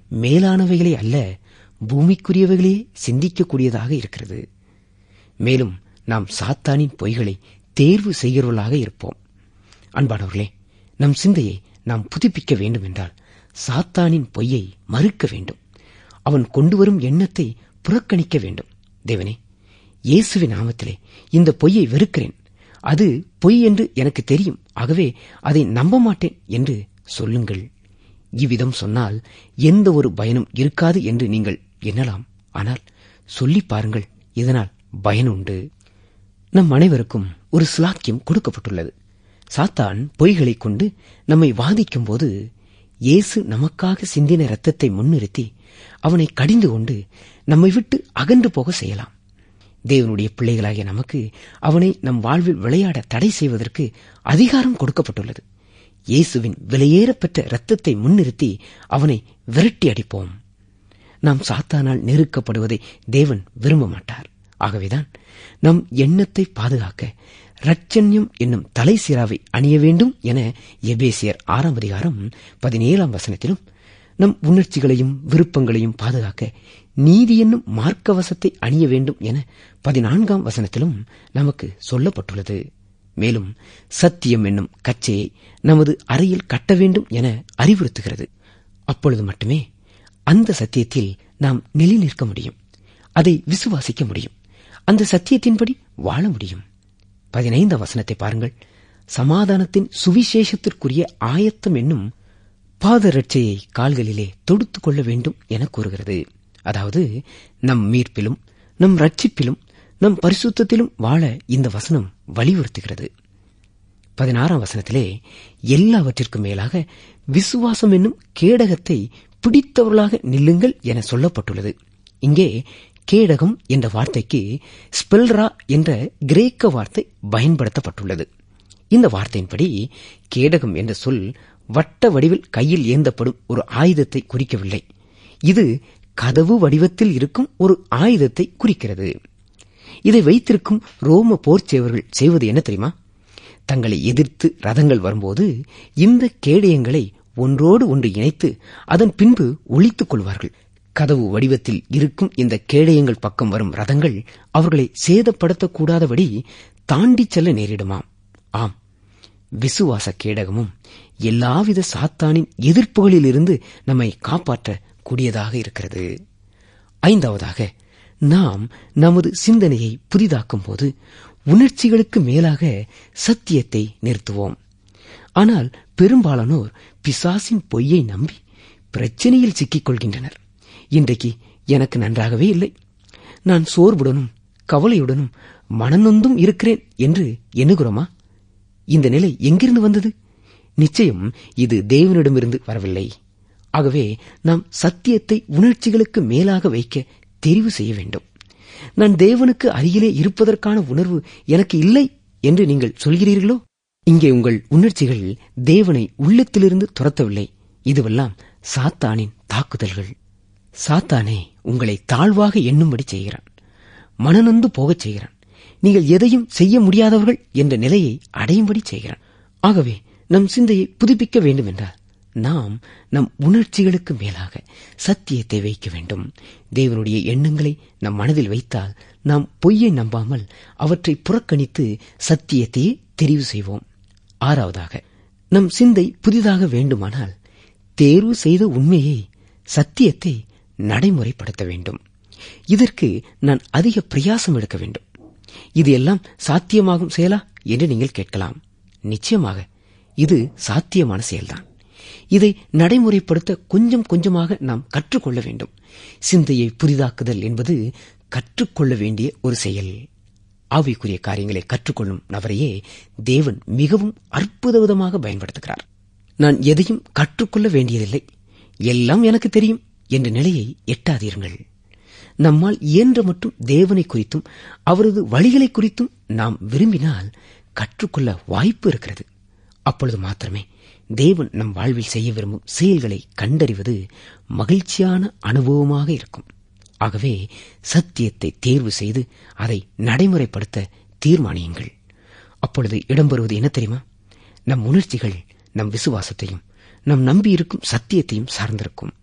மேலானவைகளே அல்ல பூமிக்குரியவைகளே சிந்திக்கக்கூடியதாக இருக்கிறது மேலும் நாம் சாத்தானின் பொய்களை தேர்வு செய்கிறவர்களாக இருப்போம் அன்பானவர்களே நம் சிந்தையை நாம் புதுப்பிக்க வேண்டும் என்றால் சாத்தானின் பொய்யை மறுக்க வேண்டும் அவன் கொண்டு வரும் எண்ணத்தை புறக்கணிக்க வேண்டும் தேவனே இயேசுவின் நாமத்திலே இந்த பொய்யை வெறுக்கிறேன் அது பொய் என்று எனக்கு தெரியும் ஆகவே அதை நம்ப மாட்டேன் என்று சொல்லுங்கள் இவ்விதம் சொன்னால் எந்த ஒரு பயனும் இருக்காது என்று நீங்கள் எண்ணலாம் ஆனால் சொல்லி பாருங்கள் இதனால் பயன் உண்டு நம் அனைவருக்கும் ஒரு சிலாக்கியம் கொடுக்கப்பட்டுள்ளது சாத்தான் பொய்களைக் கொண்டு நம்மை வாதிக்கும் போது இயேசு நமக்காக சிந்தின இரத்தத்தை முன்னிறுத்தி அவனை கடிந்து கொண்டு நம்மை விட்டு அகன்று போக செய்யலாம் தேவனுடைய பிள்ளைகளாகிய நமக்கு அவனை நம் வாழ்வில் விளையாட தடை செய்வதற்கு அதிகாரம் கொடுக்கப்பட்டுள்ளது இயேசுவின் விலையேறப்பெற்ற இரத்தத்தை முன்னிறுத்தி அவனை விரட்டி அடிப்போம் நாம் சாத்தானால் நெருக்கப்படுவதை தேவன் விரும்ப மாட்டார் ஆகவேதான் நம் எண்ணத்தை பாதுகாக்க ரட்சண்யம் என்னும் தலை சீராவை அணிய வேண்டும் என எபேசியர் ஆறாம் அதிகாரம் பதினேழாம் வசனத்திலும் நம் உணர்ச்சிகளையும் விருப்பங்களையும் பாதுகாக்க நீதி என்னும் மார்க்கவசத்தை அணிய வேண்டும் என பதினான்காம் வசனத்திலும் நமக்கு சொல்லப்பட்டுள்ளது மேலும் சத்தியம் என்னும் கச்சையை நமது அறையில் கட்ட வேண்டும் என அறிவுறுத்துகிறது அப்பொழுது மட்டுமே அந்த சத்தியத்தில் நாம் நிலை நிற்க முடியும் அதை விசுவாசிக்க முடியும் அந்த சத்தியத்தின்படி வாழ முடியும் பதினைந்தாம் வசனத்தை பாருங்கள் சமாதானத்தின் சுவிசேஷத்திற்குரிய ஆயத்தம் என்னும் பாதரட்சையை கால்களிலே தொடுத்துக் கொள்ள வேண்டும் என கூறுகிறது அதாவது நம் மீட்பிலும் நம் ரட்சிப்பிலும் நம் பரிசுத்தத்திலும் வாழ இந்த வசனம் வலியுறுத்துகிறது பதினாறாம் வசனத்திலே எல்லாவற்றிற்கும் மேலாக விசுவாசம் என்னும் கேடகத்தை பிடித்தவர்களாக நில்லுங்கள் என சொல்லப்பட்டுள்ளது இங்கே கேடகம் என்ற வார்த்தைக்கு ஸ்பெல்ரா என்ற கிரேக்க வார்த்தை பயன்படுத்தப்பட்டுள்ளது இந்த வார்த்தையின்படி கேடகம் என்ற சொல் வட்ட வடிவில் கையில் ஏந்தப்படும் ஒரு ஆயுதத்தை குறிக்கவில்லை இது கதவு வடிவத்தில் இருக்கும் ஒரு ஆயுதத்தை குறிக்கிறது இதை வைத்திருக்கும் ரோம போர்ச்சேவர்கள் செய்வது என்ன தெரியுமா தங்களை எதிர்த்து ரதங்கள் வரும்போது இந்த கேடயங்களை ஒன்றோடு ஒன்று இணைத்து அதன் பின்பு ஒழித்துக் கொள்வார்கள் கதவு வடிவத்தில் இருக்கும் இந்த கேடயங்கள் பக்கம் வரும் ரதங்கள் அவர்களை சேதப்படுத்தக்கூடாதபடி தாண்டி செல்ல நேரிடுமாம் ஆம் விசுவாச கேடகமும் எல்லாவித சாத்தானின் எதிர்ப்புகளிலிருந்து நம்மை காப்பாற்ற கூடியதாக இருக்கிறது ஐந்தாவதாக நாம் நமது சிந்தனையை புதிதாக்கும் போது உணர்ச்சிகளுக்கு மேலாக சத்தியத்தை நிறுத்துவோம் ஆனால் பெரும்பாலானோர் பிசாசின் பொய்யை நம்பி பிரச்சனையில் சிக்கிக் கொள்கின்றனர் இன்றைக்கு எனக்கு நன்றாகவே இல்லை நான் சோர்வுடனும் கவலையுடனும் மனநொந்தும் இருக்கிறேன் என்று எண்ணுகிறோமா இந்த நிலை எங்கிருந்து வந்தது நிச்சயம் இது தேவனிடமிருந்து வரவில்லை ஆகவே நாம் சத்தியத்தை உணர்ச்சிகளுக்கு மேலாக வைக்க தெரிவு செய்ய வேண்டும் நான் தேவனுக்கு அருகிலே இருப்பதற்கான உணர்வு எனக்கு இல்லை என்று நீங்கள் சொல்கிறீர்களோ இங்கே உங்கள் உணர்ச்சிகள் தேவனை உள்ளத்திலிருந்து துரத்தவில்லை இதுவெல்லாம் சாத்தானின் தாக்குதல்கள் சாத்தானே உங்களை தாழ்வாக எண்ணும்படி செய்கிறான் மனநொந்து போகச் செய்கிறான் நீங்கள் எதையும் செய்ய முடியாதவர்கள் என்ற நிலையை அடையும்படி செய்கிறான் ஆகவே நம் சிந்தையை புதுப்பிக்க வேண்டும் என்றால் நாம் நம் உணர்ச்சிகளுக்கு மேலாக சத்தியத்தை வைக்க வேண்டும் தேவனுடைய எண்ணங்களை நம் மனதில் வைத்தால் நாம் பொய்யை நம்பாமல் அவற்றை புறக்கணித்து சத்தியத்தையே தெரிவு செய்வோம் ஆறாவதாக நம் சிந்தை புதிதாக வேண்டுமானால் தேர்வு செய்த உண்மையை சத்தியத்தை நடைமுறைப்படுத்த வேண்டும் இதற்கு நான் அதிக பிரயாசம் எடுக்க வேண்டும் இது எல்லாம் சாத்தியமாகும் செயலா என்று நீங்கள் கேட்கலாம் நிச்சயமாக இது சாத்தியமான செயல்தான் இதை நடைமுறைப்படுத்த கொஞ்சம் கொஞ்சமாக நாம் கற்றுக்கொள்ள வேண்டும் சிந்தையை புதிதாக்குதல் என்பது கற்றுக்கொள்ள வேண்டிய ஒரு செயல் ஆவிக்குரிய காரியங்களை கற்றுக்கொள்ளும் நபரையே தேவன் மிகவும் அற்புத விதமாக பயன்படுத்துகிறார் நான் எதையும் கற்றுக்கொள்ள வேண்டியதில்லை எல்லாம் எனக்கு தெரியும் என்ற நிலையை எட்டாதீர்கள் நம்மால் இயன்ற மட்டும் தேவனை குறித்தும் அவரது வழிகளை குறித்தும் நாம் விரும்பினால் கற்றுக்கொள்ள வாய்ப்பு இருக்கிறது அப்பொழுது மாத்திரமே தேவன் நம் வாழ்வில் செய்ய விரும்பும் செயல்களை கண்டறிவது மகிழ்ச்சியான அனுபவமாக இருக்கும் ஆகவே சத்தியத்தை தேர்வு செய்து அதை நடைமுறைப்படுத்த தீர்மானியுங்கள் அப்பொழுது இடம்பெறுவது என்ன தெரியுமா நம் உணர்ச்சிகள் நம் விசுவாசத்தையும் நம் நம்பியிருக்கும் சத்தியத்தையும் சார்ந்திருக்கும்